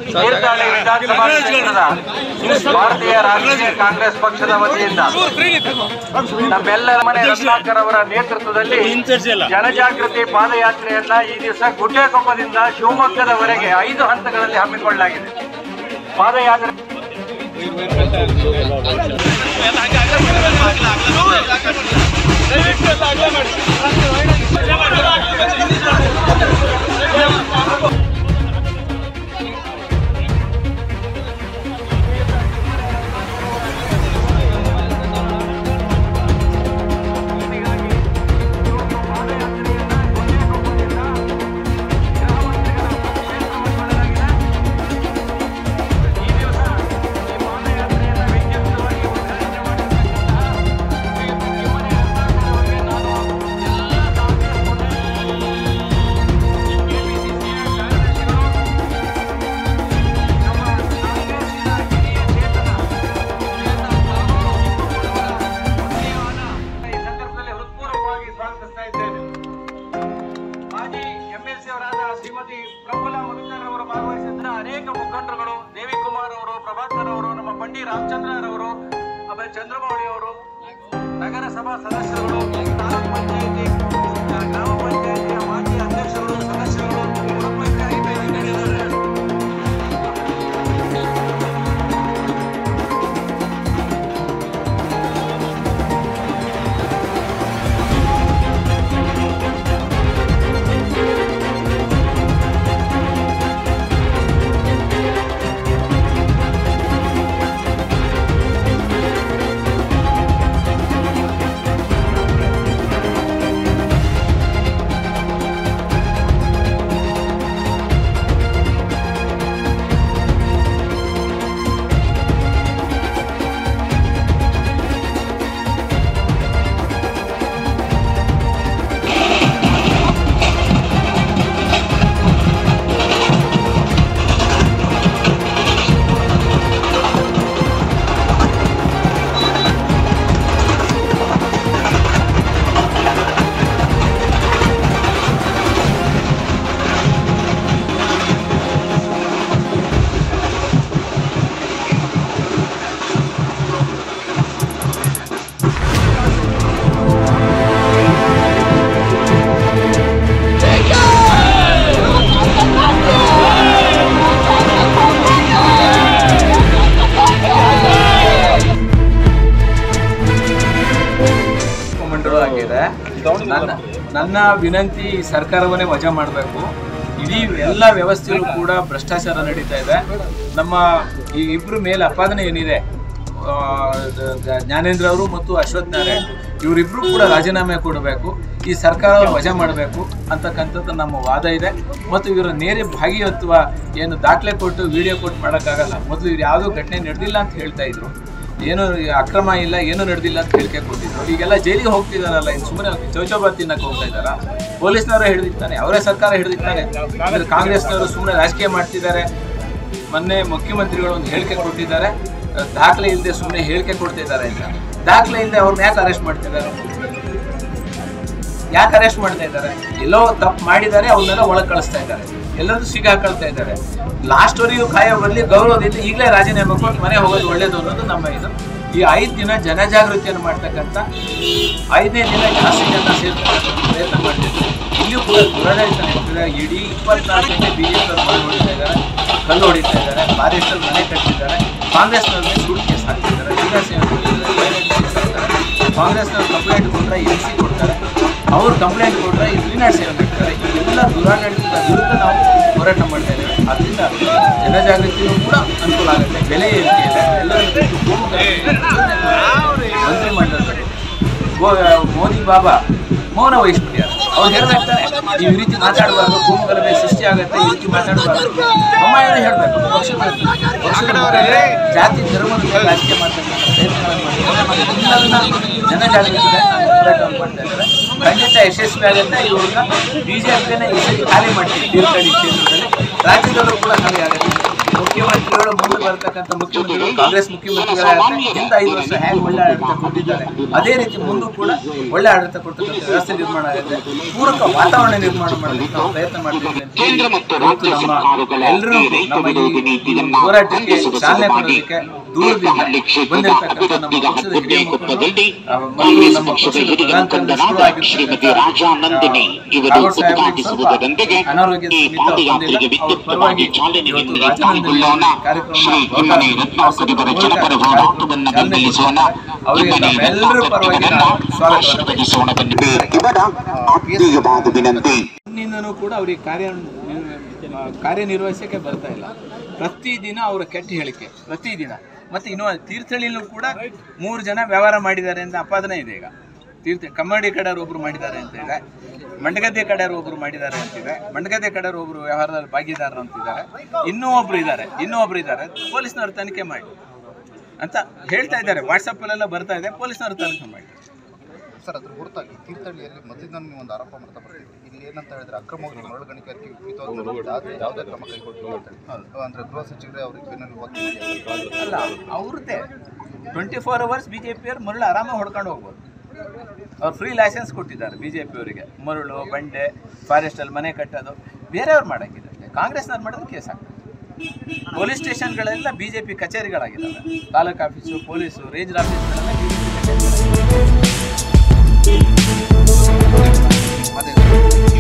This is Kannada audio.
ತೀರ್ಥಹಳ್ಳಿ ವಿಧಾನಸಭಾ ಕ್ಷೇತ್ರದ ಭಾರತೀಯ ರಾಷ್ಟ್ರೀಯ ಕಾಂಗ್ರೆಸ್ ಪಕ್ಷದ ವತಿಯಿಂದ ನಮ್ಮೆಲ್ಲರ ಮನೆ ರತ್ನಾಕರ್ ಅವರ ನೇತೃತ್ವದಲ್ಲಿ ಜನಜಾಗೃತಿ ಪಾದಯಾತ್ರೆಯನ್ನ ಈ ದಿವಸ ಗುಡ್ಡೆಕೊಪ್ಪದಿಂದ ಶಿವಮೊಗ್ಗದವರೆಗೆ ಐದು ಹಂತಗಳಲ್ಲಿ ಹಮ್ಮಿಕೊಳ್ಳಲಾಗಿದೆ ಪಾದಯಾತ್ರೆ ಈ ಸಂದರ್ಭದಲ್ಲಿ ಹೃತ್ಪೂರ್ವಕವಾಗಿ ಸ್ವಾಗತಿಸ್ತಾ ಇದ್ದೇನೆ ಮಾಜಿ ಎಂಎಲ್ಸಿ ಅವರಾದ ಶ್ರೀಮತಿ ಪ್ರಫುಲ್ಲ ಮಧುಕರ್ ಅವರು ಭಾಗವಹಿಸಿದ ಅನೇಕ ಮುಖಂಡರುಗಳು ದೇವಿಕುಮಾರ್ ಅವರು ಪ್ರಭಾಕರ್ ಅವರು ನಮ್ಮ ಬಂಡಿ ರಾಮಚಂದ್ರರವರು ಆಮೇಲೆ ಚಂದ್ರಮೌಳಿ ಅವರು ನಗರಸಭಾ ಸದಸ್ಯರುಗಳು ತಾಲೂಕ್ ಪಂಚಾಯತಿ ಗ್ರಾಮ ಪಂಚಾಯತಿಯ ಮಾಜಿ ಅಧ್ಯಕ್ಷರು ಸದಸ್ಯರುಗಳು ಉಪಸ್ಥಿತರಿದ್ದಾರೆ. ಮುಖ್ಯಮಂತ್ರಿಗಳು ಆಗಿದೆ ನನ್ನ ನನ್ನ ವಿನಂತಿ ಸರ್ಕಾರವನ್ನೇ ವಜಾ ಮಾಡಬೇಕು ಇಡೀ ಎಲ್ಲ ವ್ಯವಸ್ಥೆಯಲ್ಲೂ ಕೂಡ ಭ್ರಷ್ಟಾಚಾರ ನಡೀತಾ ಇದೆ ನಮ್ಮ ಈ ಇಬ್ಬರು ಮೇಲೆ ಅಪಾದನೆ ಏನಿದೆ ಆ, ದ- ದ- ಜ್ಞಾನೇಂದ್ರ ಅವರು ಮತ್ತು ಅಶ್ವಥ್ ನಾರಾಯಣ್ ಇವರಿಬ್ರು ಕೂಡ ರಾಜೀನಾಮೆ ಕೊಡಬೇಕು ಈ ಸರ್ಕಾರ ವಜಾ ಮಾಡಬೇಕು ಅಂತಕ್ಕಂಥದ್ದು ನಮ್ಮ ವಾದ ಇದೆ ಮತ್ತು ಇವರ ನೇರ ಭಾಗಿಯತ್ವ ಏನು ದಾಖಲೆ ಕೊಟ್ಟು ವಿಡಿಯೋ ಕೊಟ್ಟು ಮಾಡೋಕ್ಕಾಗಲ್ಲ ಮೊದಲು ಇವ್ರು ಯಾವುದೋ ಘಟನೆ ನಡೆದಿಲ್ಲ ಅಂತ ಹೇಳ್ತಾ ಇದ್ರು ಏನು ಅಕ್ರಮ ಇಲ್ಲ ಏನು ನಡೆದಿಲ್ಲ ಅಂತ ಹೇಳಿಕೆ ಕೊಟ್ಟಿದ್ರು ಈಗೆಲ್ಲ ಜೈಲಿಗೆ ಹೋಗ್ತಿದಾರಲ್ಲ ಇನ್ನು ಸುಮ್ಮನೆ ಚೌಚೌಬಾತ್ ತಿನ್ನಕ್ಕೆ ಹೋಗ್ತಾ ಇದ್ದಾರಾ ಪೊಲೀಸ್ನವರೇ ಹಿಡಿದಿರ್ತಾನೆ ಅವರೇ ಸರ್ಕಾರ ಹಿಡಿದಿರ್ತಾನೆ ಅಂದ್ರೆ ಕಾಂಗ್ರೆಸ್ನವರು ಸುಮ್ಮನೆ ರಾಜಕೀಯ ಮಾಡ್ತಿದ್ದಾರೆ ಮೊನ್ನೆ ಮುಖ್ಯಮಂತ್ರಿಗಳು ಒಂದು ಹೇಳಿಕೆ ಕೊಟ್ಟಿದ್ದಾರೆ ಅಹ್, ದಾಖಲೆ ಇಲ್ಲದೆ ಸುಮ್ಮನೆ ಹೇಳಿಕೆ ಕೊಡ್ತಿದ್ದಾರೆ ಅಂತ ದಾಖಲೆ ಇಲ್ಲದೆ ಅವ್ರನ್ನ ಯಾಕೆ ಅರೆಸ್ಟ್ ಮಾಡ್ತಿದ್ದಾರೆ ಯಾಕೆ ಅರೆಸ್ಟ್ ಮಾಡ್ತಾ ಇದ್ದಾರೆ ಎಲ್ಲೋ ತಪ್ಪು ಮಾಡಿದ್ದಾರೆ ಅವನ್ನೆಲ್ಲ ಒಳಗೆ ಕಳಿಸ್ತಾ ಇದ್ದಾರೆ ಎಲ್ಲರೂ ಸಿಗಾಕೊಳ್ತಾ ಇದ್ದಾರೆ ಲಾಸ್ಟ್ ವರೆಗೂ ಕಾಯೋ ಬದಲಿ ಗೌರವದಿಂದ ಈಗಲೇ ರಾಜೀನಾಮೆ ಕೊಟ್ಟು ಮನೆ ಹೋಗೋದು ಒಳ್ಳೇದು ಅನ್ನೋದು ನಮ್ಮ ಇದು ಈ ಐದು ದಿನ ಜನಜಾಗೃತಿಯನ್ನು ಮಾಡ್ತಕ್ಕಂಥ ಐದನೇ ದಿನ ಜಾಸ್ತಿ ಜನ ಸೇರ್ತಕ್ಕಂಥ ಪ್ರಯತ್ನ ಮಾಡ್ತಿದ್ದಾರೆ ಇಲ್ಲಿಯೂ ಕೂಡ ದುರಾಡಳಿತ ನಡೀತಿದೆ ಇಡೀ ಇಪ್ಪತ್ನಾಲ್ಕು ಗಂಟೆ ಬಿ ಜೆ ಪಿ ಮನೆ ಹೊಡಿತಾ ಇದ್ದಾರೆ ಕಲ್ಲು ಹೊಡಿತಾ ಇದ್ದಾರೆ ಫಾರೆಸ್ಟಲ್ಲಿ ಮನೆ ಕಟ್ಟಿದ್ದಾರೆ ಕಾಂಗ್ರೆಸ್ನವ್ರ ಮೇಲೆ ಸುಳ್ಳು ಕೇಸ್ ಹಾಕ್ತಿದ್ದಾರೆ ವೀರಸೇನೆ ಕಾಂಗ್ರೆಸ್ನವ್ರು ಕಂಪ್ಲೇಂಟ್ ಕೊಟ್ಟರೆ ಎಲ್ ಸಿ ಕೊಡ್ತಾರೆ ಅವ್ರು ಕಂಪ್ಲೇಂಟ್ ಕೊಟ್ಟರೆ ಫ್ರೀನಾಡ್ ಸೇವೆ ಮಾಡ್ತಾರೆ ಈ ಎಲ್ಲ ದುರಾಡಳಿತದ ವಿರುದ್ಧ ನಾವು ಹೋರಾಟ ಮಾಡ್ತಾ ಇದ್ದೇವೆ ಅದರಿಂದ ಜನಜಾಗೃತಿಯೂ ಕೂಡ ಅನುಕೂಲ ಆಗುತ್ತೆ ಬೆಲೆ ಏರಿಕೆ ಇದೆ ಎಲ್ಲರೂ ಬಿಟ್ಟು ಭೂಮಿ ಖರೀದಿ ಮಂತ್ರಿಮಂಡಲ ಕಡೆ ಗೋ- ಮೋದಿ ಬಾಬಾ ಮೌನ ವಹಿಸ್ಬಿಟ್ಟಿದ್ದಾರೆ ಅವ್ರು ಹೇಳ್ಬೇಕಾನೆ ನೀವು ಈ ರೀತಿ ಮಾತಾಡಬಾರ್ದು ಭೂಮಿ ಗಲಭೆ ಸೃಷ್ಟಿ ಆಗುತ್ತೆ ಈ ರೀತಿ ಮಾತಾಡಬಾರ್ದು ಅಮ್ಮ ಏನೋ ಹೇಳ್ಬೇಕು ಪಕ್ಷದ ಪಕ್ಷದ ಮುಖಂಡರೇ ಜಾತಿ ಧರ್ಮದ ಮೇಲೆ ರಾಜಕೀಯ ಮಾಡ್ತಕ್ಕಂಥ ಪ್ರಯತ್ನಗಳನ್ನು ಮಾಡ್ತಾರೆ ಎಲ್ಲರನ್ನ ಜನಜಾಗೃತಿಗೆ ಹೋರಾಟವನ್ನು ಮಾಡ್ತಾ ಇದ್ದಾರೆ ಖಂಡಿತ ಯಶಸ್ವಿ ಆಗುತ್ತೆ ಇವ್ರನ್ನ ಬಿಜೆಪಿಯನ್ನ ಈ ಸರಿ ಖಾಲಿ ಮಾಡ್ತೀವಿ ತೀರ್ಥಹಳ್ಳಿ ಕ್ಷೇತ್ರದಲ್ಲಿ ರಾಜ್ಯದಲ್ಲೂ ಕೂಡ ಖಾಲಿ ಆಗುತ್ತೆ ಮುಖ್ಯಮಂತ್ರಿಗಳು ಮುಂದೆ ಬರ್ತಕ್ಕಂಥ ಮುಖ್ಯಮಂತ್ರಿಗಳು ಕಾಂಗ್ರೆಸ್ ಮುಖ್ಯಮಂತ್ರಿಗಳೇ ಹಿಂದೆ ಐದು ವರ್ಷ ಹೇಗೆ ಒಳ್ಳೆ ಆಡಳಿತ ಕೊಟ್ಟಿದ್ದಾರೆ ಅದೇ ರೀತಿ ಮುಂದೂ ಕೂಡ ಒಳ್ಳೆ ಆಡಳಿತ ಕೊಡ್ತಕ್ಕಂಥ ವ್ಯವಸ್ಥೆ ನಿರ್ಮಾಣ ಆಗುತ್ತೆ ಪೂರಕ ವಾತಾವರಣ ನಿರ್ಮಾಣ ಮಾಡಲಿಕ್ಕೆ ನಾವು ಪ್ರಯತ್ನ ಮಾಡ್ತೀವಿ ಅಂತ ಹೇಳಿ ಇವತ್ತು ನಮ್ಮ ಎಲ್ಲರೂ ನಮ್ಮ ಈ ಹೋರಾಟಕ್ಕೆ ಚಾಲನೆ ಕೊಡೋದಕ್ಕೆ ದೂರದಿಂದ ಬಂದಿರತಕ್ಕಂಥ ನಮ್ಮ ಪಕ್ಷದ ಹಿರಿಯ ಮುಖಂಡರು, ಆ, ಮತ್ತು ನಮ್ಮ ಪಕ್ಷದ ಪ್ರಧಾನ ಕಾರ್ಯದರ್ಶಿಗಳು ಆಗಿರ್ತಕ್ಕಂಥ ರಾಘವ್ ಸಾಹೇಬ್ರಿಗೆ ಸ್ವಲ್ಪ ಅನಾರೋಗ್ಯದ ನಿಮಿತ್ತ ಬಂದಿಲ್ಲ. ಅವ್ರ ಪರವಾಗಿ ಇವತ್ತು ರಾಜಾನಂದನಲ್ಲಿ ಕಾರ್ಯಕ್ರಮ ಅವರಿಗೆ ನಮ್ಮೆಲ್ಲರ ಪರವಾಗಿ ನಾನು ಸ್ವಾಗತವನ್ನು ಬಯಸ್ತೇನೆ. ನಿಂದನೂ ಕೂಡ ಅವರಿಗೆ ಕಾರ್ಯ ಕಾರ್ಯನಿರ್ವಹಿಸಕ್ಕೆ ಬರ್ತಾ ಇಲ್ಲ ಪ್ರತಿದಿನ ಅವರ ಕೆಟ್ಟ ಹೇಳಿಕೆ ಪ್ರತಿದಿನ ಮತ್ತೆ ಇನ್ನು ತೀರ್ಥಹಳ್ಳಿಲೂ ಕೂಡ ಮೂರು ಜನ ವ್ಯವಹಾರ ಮಾಡಿದ್ದಾರೆ ಅಂತ ಅಪಾದನೆ ಇದೆ ಈಗ ತೀರ್ಥ ಕಮ್ಮಡಿ ಕಡೆಯವರು ಒಬ್ರು ಮಾಡಿದ್ದಾರೆ ಅಂತ ಇದೆ ಮಂಡಗದ್ದೆ ಕಡೆಯವರು ಒಬ್ರು ಮಾಡಿದ್ದಾರೆ ಅಂತಿದೆ ಮಂಡಗದ್ದೆ ಕಡೆಯವರು ಒಬ್ರು ವ್ಯವಹಾರದಲ್ಲಿ ಭಾಗಿದಾರರು ಅಂತಿದ್ದಾರೆ ಇನ್ನೂ ಒಬ್ರು ಇದ್ದಾರೆ ಇನ್ನೂ ಒಬ್ರು ಇದ್ದಾರೆ ಪೊಲೀಸ್ನವ್ರು ತನಿಖೆ ಮಾಡಿ ಅಂತ ಹೇಳ್ತಾ ಇದ್ದಾರೆ ವಾಟ್ಸಪ್ಪಲ್ಲೆಲ್ಲ ಬರ್ತಾ ಇದೆ ಪೊಲೀಸ್ನವ್ರು ತನಿಖೆ ಮಾಡಿ ಸರ್ ಅದ್ರ ಹೊರತಾಗಿ ತೀರ್ಥಹಳ್ಳಿಯಲ್ಲಿ ಮೊದಲಿಂದ ನೀವು ಒಂದು ಆರೋಪ ಮಾಡ್ತಾ ಬರ್ತೀವಿ ಇಲ್ಲಿ ಏನಂತ ಹೇಳಿದ್ರೆ ಅಕ್ರಮವಾಗಿ ಮರಳು ಗಣಿಗಾರಿಕೆ ವಿಪರೀತವಾಗಿ ಯಾವುದೇ ಯಾವುದೇ ಕ್ರಮ ಕೈಗೊಳ್ಳಿಲ್ಲ ಅಂತ ಹೇಳಿ. ಅಂದ್ರೆ ಗೃಹ ಸಚಿವರೇ ಅವ್ರಿಗೆ ಬೆನ್ನಲ್ಲಿ ಹೋಗ್ತಿದ್ದಾರೆ ಅಲ್ಲ ಅವ್ರದ್ದೇ twenty four hours B J ಪಿಯವ್ರು ಮರಳು ಆರಾಮಾಗಿ ಹೊಡ್ಕೊಂಡು ಹೋಗ್ಬೋದು ಅವ್ರು ಫ್ರೀ ಲೈಸೆನ್ಸ್ ಕೊಟ್ಟಿದ್ದಾರೆ ಬಿ ಜೆ ಪಿಯವರಿಗೆ ಮರಳು ಬಂಡೆ ಫಾರೆಸ್ಟಲ್ಲಿ ಮನೆ ಕಟ್ಟೋದು ಬೇರೆಯವ್ರು ಮಾಡೋಕ್ಕಿದೆ ಕಾಂಗ್ರೆಸ್ನವ್ರು ಮಾಡಿದ್ರೆ ಕೇಸ್ ಆಗ್ತದೆ ಪೊಲೀಸ್ ಸ್ಟೇಷನ್ಗಳೆಲ್ಲ ಬಿ ಜೆ ಪಿ ಕಚೇರಿಗಳಾಗಿದ್ದಾವೆ ತಾಲೂಕು ಆಫೀಸು ಪೊಲೀಸು ರೇಂಜರ್ ಆಫೀಸ್ಗಳೆಲ್ಲ ಬಿ ಜೆ ಪಿ ಕಚೇರಿಗಳಾಗಿದ್ದಾವೆ ಅದೇ